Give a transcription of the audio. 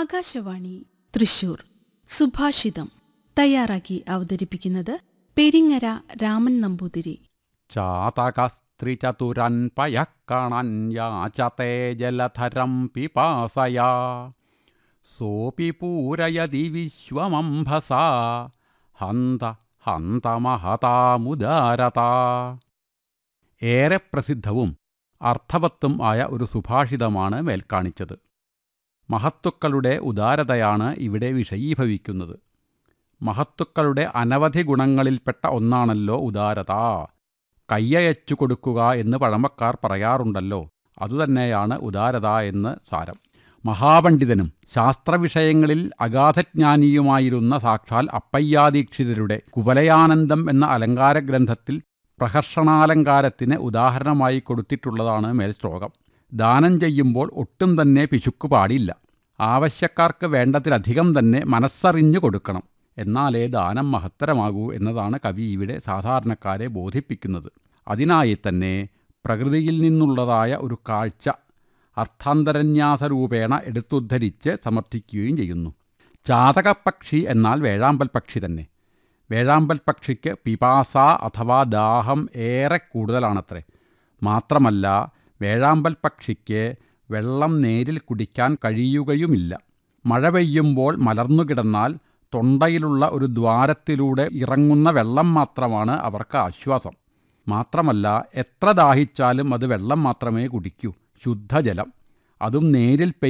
ആകാശവാണി തൃശൂർ സുഭാഷിതം തയ്യാറാക്കി അവതരിപ്പിക്കുന്നത് പെരിങ്ങര രാമൻ നമ്പൂതിരി ചാതകസ്ത്രീചതുരൻ പയക്കണൻ യാചത്തെ ജലധരം പിപാസയാ സോപി പൂരയതി വിശ്വമംഭസാ ഹന്ത ഹന്തമഹതാമുദാരതാ ഏറെ പ്രസിദ്ധവും അർത്ഥവത്തും ആയ ഒരു സുഭാഷിതമാണ് മേൽക്കാണിച്ചത് മഹത്തുക്കളുടെ ഉദാരതയാണ് ഇവിടെ വിഷയീഭവിക്കുന്നത് മഹത്തുക്കളുടെ അനവധി ഗുണങ്ങളിൽപ്പെട്ട ഒന്നാണല്ലോ ഉദാരത കയ്യയച്ചു കൊടുക്കുക എന്ന് പഴമക്കാർ പറയാറുണ്ടല്ലോ അതുതന്നെയാണ് ഉദാരത എന്ന് സാരം മഹാപണ്ഡിതനും ശാസ്ത്രവിഷയങ്ങളിൽ അഗാധജ്ഞാനിയുമായിരുന്ന സാക്ഷാൽ അപ്പയ്യാദീക്ഷിതരുടെ കുവലയാനന്ദം എന്ന അലങ്കാര ഗ്രന്ഥത്തിൽ പ്രഹർഷണാലങ്കാരത്തിന് ഉദാഹരണമായി കൊടുത്തിട്ടുള്ളതാണ് മേൽ ശ്ലോകം ദാനം ചെയ്യുമ്പോൾ ഒട്ടും തന്നെ പിശുക്കു പാടില്ല ആവശ്യക്കാർക്ക് വേണ്ടതിലധികം തന്നെ മനസ്സറിഞ്ഞു കൊടുക്കണം എന്നാലേ ദാനം മഹത്തരമാകൂ എന്നതാണ് കവി ഇവിടെ സാധാരണക്കാരെ ബോധിപ്പിക്കുന്നത് അതിനായി തന്നെ പ്രകൃതിയിൽ നിന്നുള്ളതായ ഒരു കാഴ്ച അർത്ഥാന്തരന്യാസരൂപേണ എടുത്തുദ്ധരിച്ച് സമർത്ഥിക്കുകയും ചെയ്യുന്നു ചാതകപ്പക്ഷി എന്നാൽ വേഴാമ്പൽ പക്ഷി തന്നെ വേഴാമ്പൽ പക്ഷിക്ക് പിപാസ അഥവാ ദാഹം ഏറെ കൂടുതലാണത്രേ മാത്രമല്ല വേഴാമ്പൽ പക്ഷിക്ക് വെള്ളം നേരിൽ കുടിക്കാൻ കഴിയുകയുമില്ല മഴ പെയ്യുമ്പോൾ മലർന്നുകിടന്നാൽ തൊണ്ടയിലുള്ള ഒരു ദ്വാരത്തിലൂടെ ഇറങ്ങുന്ന വെള്ളം മാത്രമാണ് അവർക്ക് ആശ്വാസം മാത്രമല്ല എത്ര ദാഹിച്ചാലും അത് വെള്ളം മാത്രമേ കുടിക്കൂ ശുദ്ധജലം അതും നേരിൽ